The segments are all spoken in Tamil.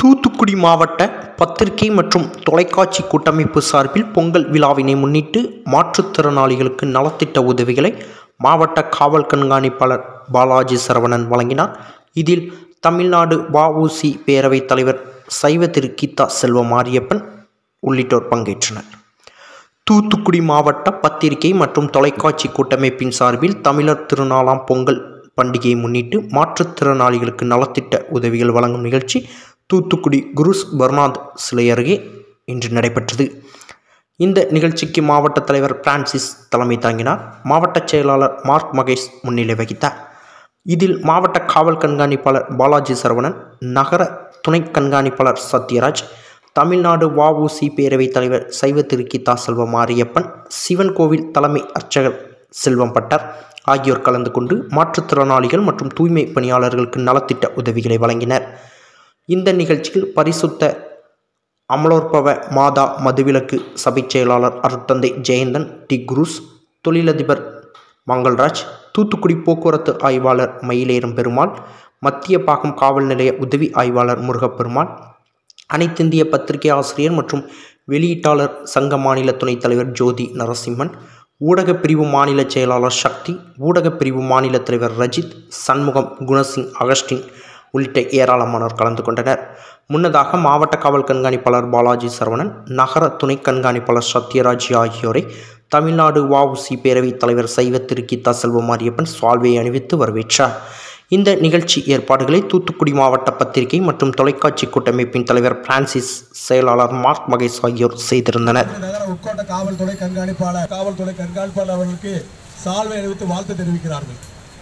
தூத்துக்குடி மாவட்ட பத்திரிகை மற்றும் தொலைக்காட்சி கூட்டமைப்பு சார்பில் பொங்கல் விழாவினை முன்னிட்டு மாற்றுத்திறனாளிகளுக்கு நலத்திட்ட உதவிகளை மாவட்ட காவல் கண்காணிப்பாளர் பாலாஜி சரவணன் வழங்கினார் இதில் தமிழ்நாடு வஉசி பேரவைத் தலைவர் சைவ திரு கீதா செல்வ மாரியப்பன் உள்ளிட்டோர் பங்கேற்றனர் தூத்துக்குடி மாவட்ட பத்திரிகை மற்றும் தொலைக்காட்சி கூட்டமைப்பின் சார்பில் தமிழர் திருநாளாம் பொங்கல் பண்டிகையை முன்னிட்டு மாற்றுத்திறனாளிகளுக்கு நலத்திட்ட உதவிகள் வழங்கும் நிகழ்ச்சி தூத்துக்குடி குருஸ் பர்னாத் சிலை அருகே இன்று நடைபெற்றது இந்த நிகழ்ச்சிக்கு மாவட்ட தலைவர் பிரான்சிஸ் தலைமை தாங்கினார் மாவட்ட செயலாளர் மார்க் மகேஷ் முன்னிலை வகித்தார் இதில் மாவட்ட காவல் கண்காணிப்பாளர் பாலாஜி சரவணன் நகர துணை கண்காணிப்பாளர் சத்யராஜ் தமிழ்நாடு வஉசி பேரவைத் தலைவர் சைவ திரு கீதா செல்வ மாரியப்பன் சிவன் கோவில் தலைமை அர்ச்சகர் செல்வம் பட்டர் ஆகியோர் கலந்து கொண்டு மாற்றுத்திறனாளிகள் மற்றும் தூய்மை பணியாளர்களுக்கு நலத்திட்ட உதவிகளை வழங்கினர் இந்த நிகழ்ச்சியில் பரிசுத்த அமலோற்பவ மாதா மதுவிலக்கு சபைச் செயலாளர் அருட்தந்தை ஜெயந்தன் டி குரூஸ் தொழிலதிபர் மங்கள்ராஜ் தூத்துக்குடி போக்குவரத்து ஆய்வாளர் மயிலேறும் பெருமாள் மத்திய பாகம் காவல் நிலைய உதவி ஆய்வாளர் முருகப்பெருமாள் அனைத்திந்திய பத்திரிகை ஆசிரியர் மற்றும் வெளியீட்டாளர் சங்க மாநில துணைத் தலைவர் ஜோதி நரசிம்மன் ஊடகப் பிரிவு மாநில செயலாளர் சக்தி ஊடகப் பிரிவு மாநில தலைவர் ரஜித் சண்முகம் குணசிங் அகஸ்டின் உள்ளிட்ட ஏராளமானோர் கலந்து கொண்டனர் முன்னதாக மாவட்ட காவல் கண்காணிப்பாளர் பாலாஜி சரவணன் நகர துணை கண்காணிப்பாளர் சத்யராஜ் ஆகியோரை தமிழ்நாடு வஉசி பேரவைத் தலைவர் சைவ திரு கீதா செல்வமாரியப்பன் சுவால்வையை அணிவித்து வரவேற்றார் இந்த நிகழ்ச்சி ஏற்பாடுகளை தூத்துக்குடி மாவட்ட பத்திரிகை மற்றும் தொலைக்காட்சி கூட்டமைப்பின் தலைவர் பிரான்சிஸ் செயலாளர் மார்க் மகேஷ் ஆகியோர் செய்திருந்தனர் நகர உட்கோட்ட காவல்துறை கண்காணிப்பாளர் காவல்துறை கண்காணிப்பாளர் அவர்களுக்கு சால்வை அணிவித்து வாழ்த்து தெரிவிக்கிறார்கள்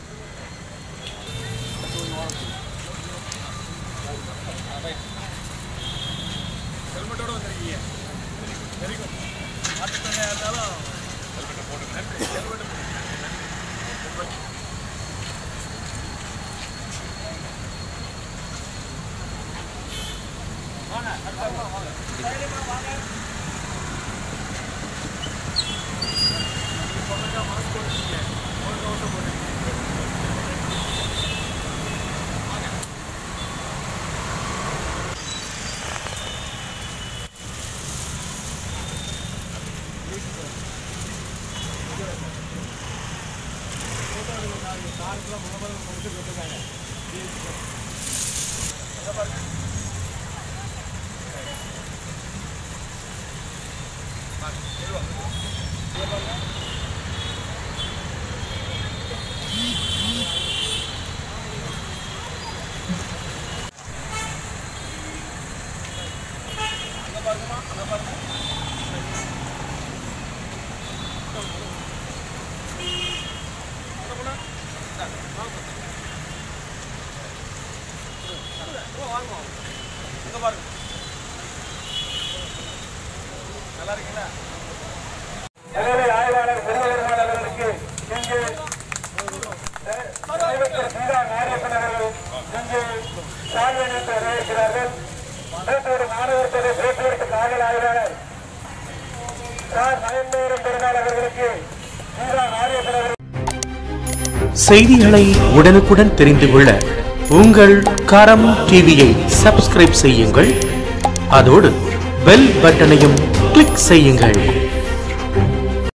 எனவே ஆய்வாளர் பெருமகன் அவர்களுக்கு இங்கு தலைவர் சீதா நாரியப்பன் அவர்கள் இங்கு சால்வை நிறுத்த வரவேற்கிறார்கள் மேட்டூர் மாணவர் துறை போக்குவரத்து காவல் ஆய்வாளர் சார் மயந்தேரம் பெருமாள் அவர்களுக்கு சீதா நாரியப்பன் அவர்கள் செய்திகளை உடனுக்குடன் தெரிந்து கொள்ள உங்கள் கரம் டிவியை சப்ஸ்கிரைப் செய்யுங்கள் அதோடு பெல் பட்டனையும் கிளிக் செய்யுங்கள்